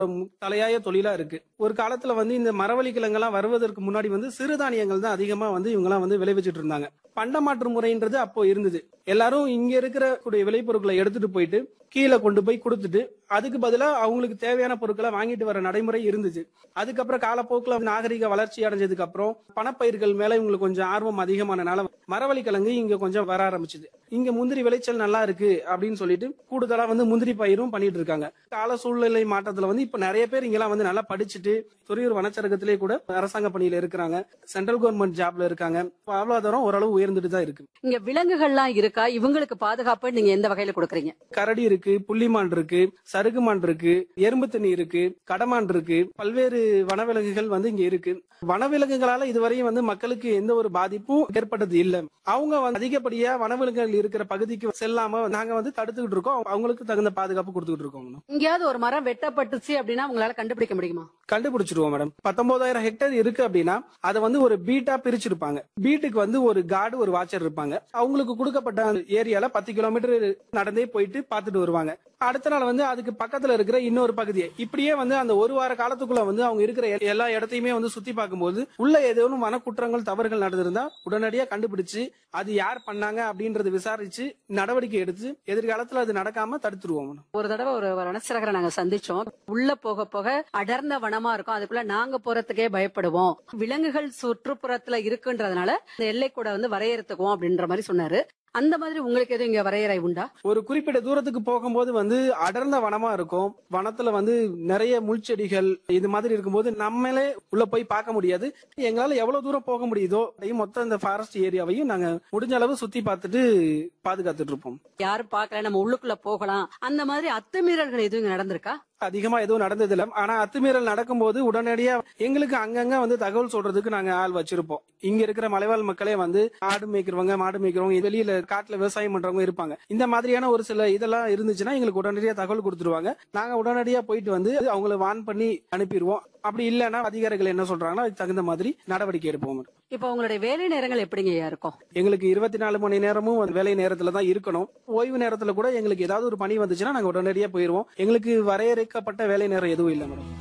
தலையாய தொழிலா இருக்கு ஒரு காலத்துல வந்து இந்த மரவள்ளி கிழங்கெல்லாம் வருவதற்கு முன்னாடி வந்து சிறுதானியங்கள் தான் அதிகமா வந்து இவங்கெல்லாம் வந்து விளைவிச்சிட்டு இருந்தாங்க பண்டமாற்று முறைன்றது அப்போ இருந்தது எல்லாரும் இங்க இருக்கிற கூடிய விளைபொருட்களை எடுத்துட்டு போயிட்டு கீழே கொண்டு போய் கொடுத்துட்டு அதுக்கு பதிலா அவங்களுக்கு தேவையான பொருட்களை வாங்கிட்டு வர நடைமுறை இருந்துச்சு அதுக்கப்புறம் காலப்போக்குல நாகரிக வளர்ச்சி அடைஞ்சதுக்கு அப்புறம் பணப்பயிர்கள் மேல இவங்களுக்கு கொஞ்சம் ஆர்வம் அதிகமானனால மரவள்ளி கிழங்கு இங்க கொஞ்சம் வர ஆரம்பிச்சுது இங்க முந்திரி விளைச்சல் நல்லா இருக்கு அப்படின்னு சொல்லிட்டு கூடுதலா வந்து முந்திரி பயிரும் பண்ணிட்டு இருக்காங்க கால சூழ்நிலை மாற்றத்துல வந்து இப்ப நிறைய பேர் இங்கெல்லாம் வந்து நல்லா படிச்சுட்டு துறையூர் வனச்சரகத்திலே கூட அரசாங்க பணியில இருக்கிறாங்க சென்ட்ரல் கவர்மெண்ட் ஜாப்ல இருக்காங்க வாழ்வாதாரம் ஓரளவு உயர்ந்துட்டு தான் இருக்கு இங்க விலங்குகள்லாம் இருக்கா இவங்களுக்கு பாதுகாப்பு நீங்க எந்த வகையில கொடுக்குறீங்க கரடி இருக்கு புள்ளிமான் இருக்கு சருகுமான் இருக்கு எறும்பு தண்ணி இருக்கு கடமான் இருக்கு பல்வேறு வனவிலங்குகள் வந்து இங்க இருக்கு வனவிலங்குகளால இதுவரையும் வந்து மக்களுக்கு எந்த ஒரு பாதிப்பும் ஏற்பட்டது இல்ல அவங்க வந்து அதிகப்படியா வனவிலங்குகள் இருக்கிற பகுதிக்கு செல்லாம நாங்க வந்து தடுத்துக்கிட்டு இருக்கோம் அவங்களுக்கு தகுந்த பாதுகாப்பு கொடுத்துக்கிட்டு இருக்கோம் இங்கேயாவது ஒரு மரம் வெட்டப்பட்டுச்சு அப்படின்னா உங்களால கண்டுபிடிக்க முடியுமா கண்டுபிடிச்சிருவோம் மேடம் பத்தொன்பதாயிரம் ஹெக்டேர் இருக்கு அப்படின்னா அதை வந்து ஒரு பீட்டா பிரிச்சிருப்பாங்க பீட்டுக்கு வந்து ஒரு கார்டு ஒரு வாட்சர் இருப்பாங்க அவங்களுக்கு கொடுக்கப்பட்ட ஏரியால பத்து கிலோமீட்டர் நடந்தே போயிட்டு பார்த்துட்டு வருவாங்க அடுத்த நாள் வந்து அதுக்கு பக்கத்துல இருக்கிற இன்னொரு பகுதியை இப்படியே வந்து அந்த ஒரு வார காலத்துக்குள்ள வந்து அவங்க இருக்கிற எ- எல்லா இடத்தையுமே வந்து சுத்தி பார்க்கும்போது உள்ள ஏதேனும் வன குற்றங்கள் தவறுகள் நடந்திருந்தா உடனடியா கண்டுபிடிச்சு அது யார் பண்ணாங்க அப்படின்றத விசாரிச்சு நடவடிக்கை எடுத்து எதிர்காலத்துல அது நடக்காம தடுத்துருவோம் madam. ஒரு தடவை ஒரு வனச்சரகரை நாங்க சந்திச்சோம் உள்ள போக போக அடர்ந்த வனமா இருக்கும் அதுக்குள்ள நாங்க போறதுக்கே பயப்படுவோம் விலங்குகள் சுற்றுப்புறத்துல இருக்குன்றதுனால இந்த எல்லை கூட வந்து வரையறுத்துக்குவோம் அப்படின்ற மாதிரி சொன்னாரு அந்த மாதிரி உங்களுக்கு எதுவும் இங்க வரையறை உண்டா ஒரு குறிப்பிட்ட தூரத்துக்கு போகும்போது வந்து அடர்ந்த வனமா இருக்கும் வனத்துல வந்து நிறைய முள்செடிகள் இது மாதிரி இருக்கும்போது நம்மளே உள்ள போய் பார்க்க முடியாது எங்களால எவ்வளவு தூரம் போக முடியுதோ அதையும் மொத்த இந்த ஃபாரஸ்ட் ஏரியாவையும் நாங்க முடிஞ்ச அளவு சுத்தி பார்த்துட்டு பாதுகாத்துட்டு இருப்போம் யாரும் பார்க்கல நம்ம உள்ளுக்குள்ள போகலாம் அந்த மாதிரி அத்துமீறல்கள் எதுவும் இங்க நடந்திருக்கா அதிகமா எதுவும் நடந்தது இல்ல ஆனா அத்துமீறல் நடக்கும்போது உடனடியா எங்களுக்கு அங்கங்க வந்து தகவல் சொல்றதுக்கு நாங்க ஆள் வச்சிருப்போம் இங்க இருக்கிற மலைவாழ் மக்களே வந்து ஆடு மேய்க்கிறவங்க மாடு மேய்க்கிறவங்க வெளியில காட்டுல விவசாயம் பண்றவங்க இருப்பாங்க இந்த மாதிரியான ஒரு சில இதெல்லாம் இருந்துச்சுன்னா எங்களுக்கு உடனடியா தகவல் கொடுத்துருவாங்க நாங்க உடனடியா போயிட்டு வந்து அவங்கள வான் பண்ணி அனுப்பிடுவோம் அப்படி இல்லைன்னா அதிகாரிகள் என்ன சொல்றாங்கன்னா அதுக்கு தகுந்த மாதிரி நடவடிக்கை எடுப்போம் இப்ப உங்களுடைய வேலை நேரங்கள் எப்படிங்க ஐயா இருக்கும் எங்களுக்கு இருபத்தி நாலு மணி நேரமும் அந்த வேலை நேரத்துல தான் இருக்கணும் ஓய்வு நேரத்துல கூட எங்களுக்கு ஏதாவது ஒரு பணி வந்துச்சுன்னா நாங்க உடனடியா போயிருவோம் எங்களுக்கு வரையறுக்கப்பட்ட வேலை நேரம் எதுவும் இல்லை மேடம்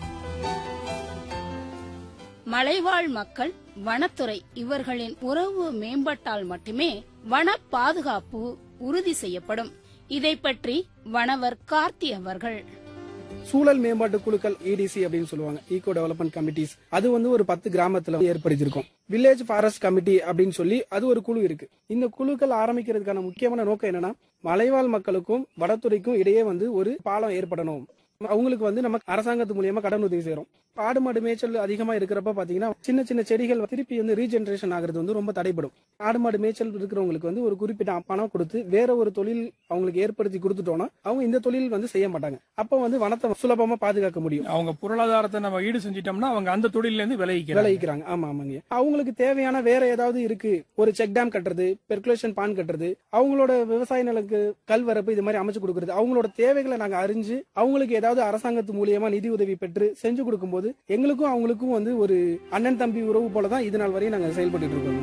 மலைவாழ் மக்கள் வனத்துறை இவர்களின் உறவு மேம்பட்டால் மட்டுமே வன பாதுகாப்பு உறுதி செய்யப்படும் இதை பற்றி வனவர் கார்த்தி அவர்கள் சூழல் மேம்பாட்டு குழுக்கள் இடிசி அப்படின்னு சொல்லுவாங்க ஈகோ டெவலப்மெண்ட் கமிட்டிஸ் அது வந்து ஒரு பத்து கிராமத்துல ஏற்படுத்தியிருக்கோம் வில்லேஜ் ஃபாரஸ்ட் கமிட்டி அப்படின்னு சொல்லி அது ஒரு குழு இருக்கு இந்த குழுக்கள் ஆரம்பிக்கிறதுக்கான முக்கியமான நோக்கம் என்னன்னா மலைவாழ் மக்களுக்கும் வனத்துறைக்கும் இடையே வந்து ஒரு பாலம் ஏற்படணும் அவங்களுக்கு வந்து நம்ம அரசாங்கத்து மூலியமா கடன் உதவி செய்யறோம் ஆடு மாடு மேய்ச்சல் அதிகமா இருக்கிறப்ப பாத்தீங்கன்னா சின்ன சின்ன செடிகள் திருப்பி வந்து ரீஜெனரேஷன் ஆகுறது வந்து ரொம்ப தடைப்படும் ஆடு மாடு மேய்ச்சல் இருக்கிறவங்களுக்கு வந்து ஒரு குறிப்பிட்ட பணம் கொடுத்து வேற ஒரு தொழில் அவங்களுக்கு ஏற்படுத்தி கொடுத்துட்டோம்னா அவங்க இந்த தொழில் வந்து செய்ய மாட்டாங்க அப்ப வந்து வனத்தை சுலபமா பாதுகாக்க முடியும் அவங்க பொருளாதாரத்தை நம்ம ஈடு செஞ்சிட்டோம்னா அவங்க அந்த தொழில இருந்து விலகிக்கிறாங்க விளைவிக்கிறாங்க ஆமா ஆமாங்க அவங்களுக்கு தேவையான வேற ஏதாவது இருக்கு ஒரு செக் டேம் கட்டுறது பெர்குலேஷன் பான் கட்டுறது அவங்களோட விவசாய நிலக்கு கல்வரப்பு இது மாதிரி அமைச்சு கொடுக்கறது அவங்களோட தேவைகளை நாங்க அறிஞ்சு அவங்களுக்கு ஏதாவது அரசாங்கத்து மூலியமா நிதி உதவி பெற்று செஞ்சு கொடுக்கும்போது எங்களுக்கும் அவங்களுக்கும் வந்து ஒரு அண்ணன் தம்பி உறவு போலதான் இது நாள் வரையும் நாங்க செயல்பட்டு இருக்கோம்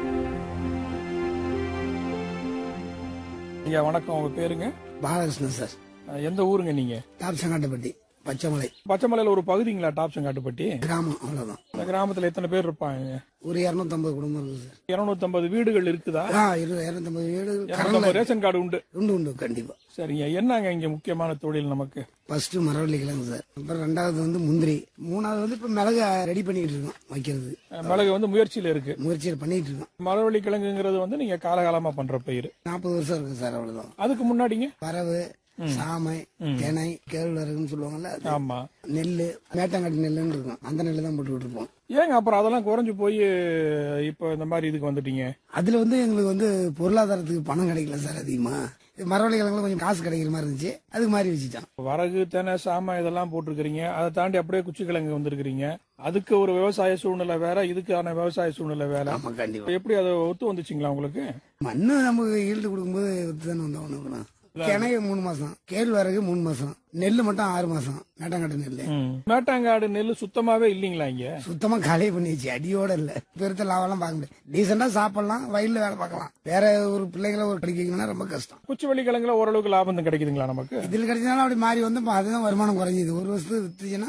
ஐயா வணக்கம் உங்க பேருங்க பாலகிருஷ்ணன் சார் அஹ், எந்த ஊருங்க நீங்க டாப் சங்காட்டப்பட்டி பச்சைமலை பச்சைமலையில ஒரு பகுதிங்களா டாப்சன் காட்டுப்பட்டி கிராமம் அவ்வளவுதான் இந்த கிராமத்துல எத்தனை பேர் இருப்பாங்க ஒரு இரநூத்தம்பது குடும்பம் இருக்குது சார் இருநூத்தம்பது வீடுகள் இருக்குதா ஆ இரு இரநூத்தம்பது வீடு இருநூத்தம்பது கடல்ல ரேஷன் கார்டு உண்டு உண்டு உண்டு கண்டிப்பா சரிங்க என்னங்க இங்க முக்கியமான தொழில் நமக்கு ஃபர்ஸ்ட் மரவள்ளி கிழங்கு சார் அப்புறம் ரெண்டாவது வந்து முந்திரி மூணாவது வந்து இப்ப மிளகு ரெடி பண்ணிட்டு இருக்கோம் வைக்கிறது அஹ், மிளகு வந்து முயற்சியில இருக்கு முயற்சியில் பண்ணிட்டு இருக்கோம் மரவள்ளி கிழங்குங்கிறது வந்து நீங்க காலகாலமா பண்ற பயிர் நாற்பது வருஷம் இருக்கு சார் அவ்வளவுதான் அதுக்கு முன்னாடிங்க வரவு சாமை தினை கேழ்வரகுன்னு சொல்லுவாங்கல்ல அது. ஆமா நெல்லு மேட்டங்காட்டு நெல்லுன்னு இருக்கும் அந்த நெல்லு தான் போட்டுக்கிட்டு இருப்போம் ஏங்க அப்புறம் அதெல்லாம் குறைஞ்சு போய் இப்ப இந்த மாதிரி இதுக்கு வந்துட்டீங்க அதுல வந்து எங்களுக்கு வந்து பொருளாதாரத்துக்கு பணம் கிடைக்கல சார் அதிகமா இது மரவள்ளி கிழங்குல கொஞ்சம் காசு கிடைக்கிற மாதிரி இருந்துச்சு அதுக்கு மாதிரி வச்சுட்டான் வரகு தெனை சாமை இதெல்லாம் போட்டிருக்கிறீங்க அதை தாண்டி அப்படியே குச்சி கிழங்கு வந்திருக்கிறீங்க அதுக்கு ஒரு விவசாய சூழ்நிலை வேற இதுக்கான விவசாய சூழ்நிலை வேற ஆமா கண்டிப்பா இப்ப எப்படி அது ஒத்து வந்துச்சுங்களா உங்களுக்கு மண்ணு நமக்கு ஈல்டு கொடுக்கும்போது தானே வந்தோம் கிணறு மூணு மாசம் கேழ்வரகு மூணு மாசம் நெல்லு மட்டும் ஆறு மாசம் மேட்டாங்கட்டு நெல்லு ம். மேட்டாங்காடு நெல் சுத்தமாவே இல்லீங்களா இங்க சுத்தமா காலியே பண்ணிடுச்சு அடியோட இல்ல பெருத்த லாபம்லாம் பார்க்க முடியாது டீசெண்டா சாப்பிடலாம் வயல்ல வேலை பார்க்கலாம் வேற ஒரு பிள்ளைங்களை ஒரு படிக்க வைக்கணும்னா ரொம்ப கஷ்டம் குச்சிவள்ளி கிழங்குல ஓரளவுக்கு லாபம் தான் கிடைக்குதுங்களா நமக்கு இதில் கிடைச்சனாலும் அப்படி மாறி வந்து இப்ப அதுதான் வருமானம் குறைஞ்சிது ஒரு வருஷத்துக்கு வித்துச்சுன்னா